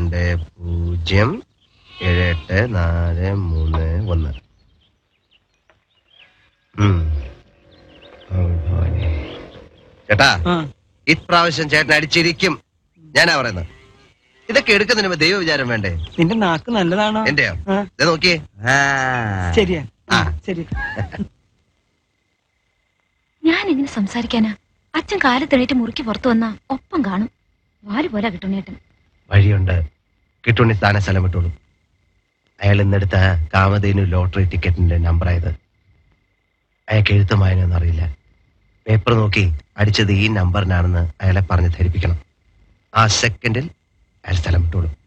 രണ്ട് പൂജ്യം ഏഴ് എട്ട് നാല് മൂന്ന് ഒന്ന് ഉം. ഓ, ഭവാനി. ചേട്ടാ ഇപ്രാവശ്യം ചേട്ടൻ അടിച്ചിരിക്കും ഞാനാ പറയുന്നത് ഇതൊക്കെ എടുക്കുന്നതിന് മുമ്പ് ദൈവ വിചാരം വേണ്ടേ നിന്റെ നാക്ക് നല്ലതാണോ എന്റെയോ ആ, ഇത് നോക്കിയേ ആ. ശരിയാ ആ. ശരി ഞാൻ എങ്ങനെ സംസാരിക്കാനാ അച്ഛൻ കാലത്തെണീറ്റ് മുറിക്ക് പുറത്തു വന്നാ ഒപ്പം കാണും വാല് പോലെ കിട്ടുന്നേട്ടൻ വഴിയുണ്ട് കിട്ടുണ്ണി സ്ഥാന സ്ഥലം വിട്ടോളൂ അയാൾ ഇന്നെടുത്ത കാമധേനു ലോട്ടറി ടിക്കറ്റിന്റെ നമ്പറായത് അയാൾക്ക് എഴുത്തും വായനയൊന്നും അറിയില്ല പേപ്പർ നോക്കി അടിച്ചത് ഈ നമ്പറിനാണെന്ന് അയാളെ പറഞ്ഞ് ധരിപ്പിക്കണം ആ സെക്കൻഡിൽ അയാൾ സ്ഥലം വിട്ടോളൂ